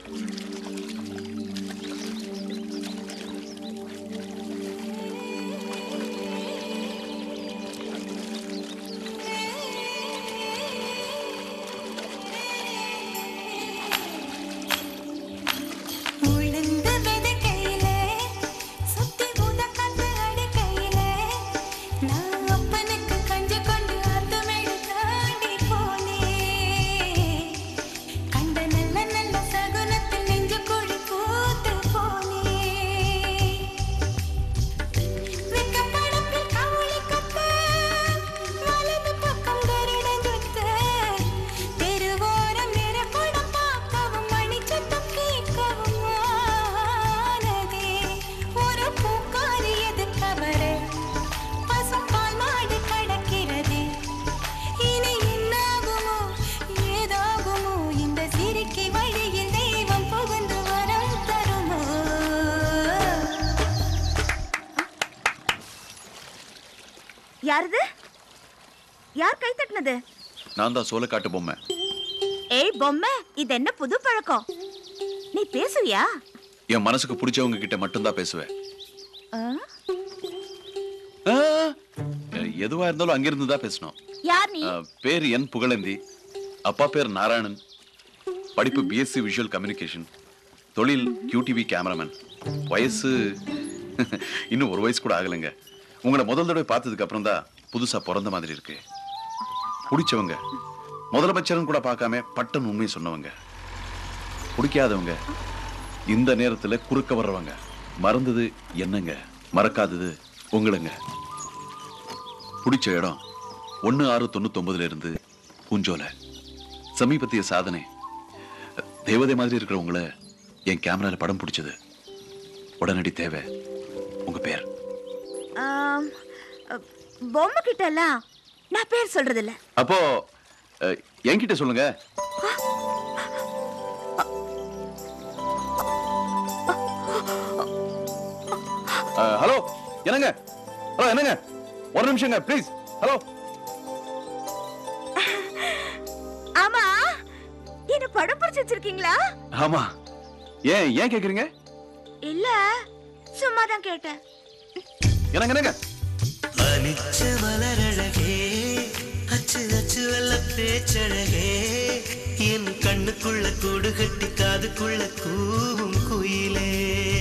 உளுந்து விதைக்கையிலே, சுத்தி உதக்கத்து அடிக்கையிலே, நான் அப்பனுக்கு கஞ்சி கொண்டு அர்த்தமேடு தாண்டி போனேன். கண்ட நல்ல நல்ல சகுனத்தில் நெஞ்சு குழி பூத்து போனேன். வெக்கப்படத்தில் கவுளி கத்த, வலது பக்கம் கருடன் சுத்த, தெருவோரம் நிறப்படம் பார்க்கவும் மணிச்சத்தம் கேட்கவும் ஆனதே. ஒரு பூக்காரி எதிர்த்தவர, பசும்பால் மாடு கடக்கிறதே. இனி என்னாகுமோ, ஏதாகுமோ, இந்த சிரிக்கை வழியில் தெய்வம் புகுந்து வரம் தருமோ யாரது யார் கை தட்டினது நான் தான் சோளக்காட்டு பொம்மை ஏய் பொம்மை இது என்ன புது பழக்கம் நீ பேசுவியா என் மனசுக்கு பிடிச்சவங்க கிட்ட மட்டும்தான் பேசுவேன் ஆ? ஆ, எதுவா இருந்தாலும் அங்கிருந்து தான் பேசணும் யார் நீ ஆ, பேர் என் புகழேந்தி அப்பா பேர் நாராயணன் படிப்பு பிஎஸ்சி விஷுவல் கம்யூனிகேஷன் தொழில் QTV கேமராமேன் வயசு இன்னும் ஒரு வயசு கூட ஆகலைங்க உங்களை முதல் தடவை பார்த்ததுக்கு அப்புறம் தான் புதுசா பிறந்த மாதிரி இருக்கு பிடிச்சவங்க முதலமைச்சர்னு கூட பார்க்காம பட்டன் உண்மையை சொன்னவங்க பிடிக்காதவங்க இந்த நேரத்துல குறுக்க வர்றவங்க மறந்தது என்னங்க மறக்காதது உங்களுங்க பிடிச்ச இடம் ஒன்று ஆறு தொண்ணூத்தொன்பதுல இருந்து பூஞ்சோலை சமீபத்திய சாதனை தேவதை மாதிரி இருக்கிற உங்களை என் கேமரால படம் பிடிச்சது உடனடி தேவை உங்க பேர் ஆம், அ, பொம்மை கிட்ட எல்லாம் நான் பேர் சொல்றது இல்ல அப்போ அஹ், என்கிட்ட சொல்லுங்க அஹ், ஹலோ என்னங்க ஹலோ என்னங்க ஒரு நிமிஷங்க ப்ளீஸ் ஹலோ ஆமா என்ன படம் பிடிச்சு வச்சிருக்கீங்களா ஆமா ஏன் ஏன் கேக்குறீங்க இல்ல சும்மா தான் கேட்டேன் என்னங்க என்னங்க அனிச்ச மலரழகே அச்சு அச்சு வெள்ள பேச்சழகே என் கண்ணுக்குள்ள கூடு கட்டி காதுக்குள்ள கூவும் குயிலே